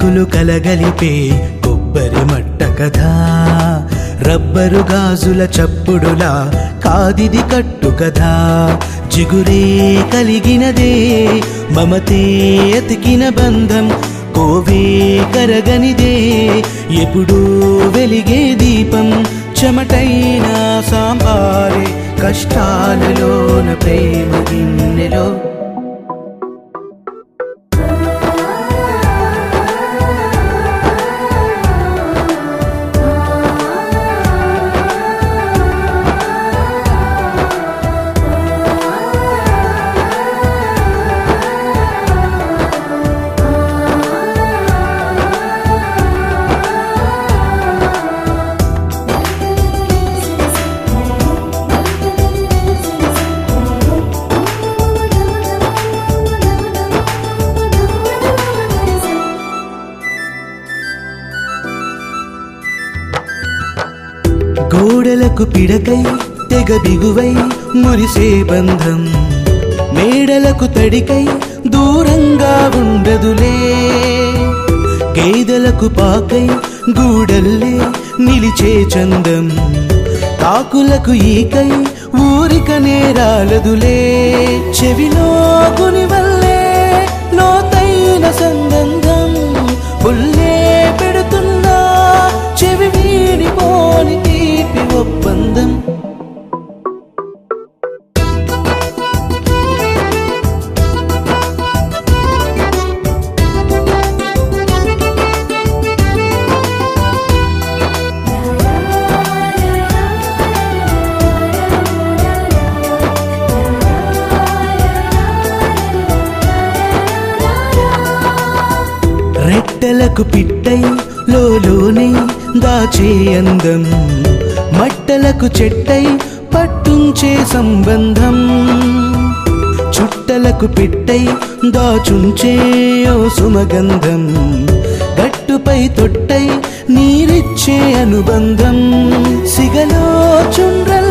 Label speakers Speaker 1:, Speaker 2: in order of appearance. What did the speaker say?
Speaker 1: పలుకులు కలగలిపే కొబ్బరి మట్ట కథ రబ్బరు గాజుల చప్పుడులా కాదిది కట్టు కథ జిగురే కలిగినదే మమతే ఎతికిన బంధం కోవే కరగనిదే ఎప్పుడూ వెలిగే దీపం చెమటైన సాంబారే కష్టాలలోన ప్రేమ గిన్నెలో గోడలకు పిడకై తెగ బిగువై మురిసే బంధం మేడలకు తడికై దూరంగా ఉండదులే గేదెలకు పాకై గూడల్లే నిలిచే చందం కాకులకు ఈకై ఊరిక నేరాలదులే చెవిలో గుని వల్లే లోతైన సంబంధం పుల్లే పెడుతున్నా చెవి వీడిపోని తీపి ఒప్పందం రెట్టలకు పిట్టై లోలోనే దాచే అందం మట్టలకు చెట్టై పట్టుంచే సంబంధం చుట్టలకు పిట్టై దాచుంచే ఓ సుమగంధం గట్టుపై తొట్టై నీరిచ్చే అనుబంధం సిగలో చుండ్రల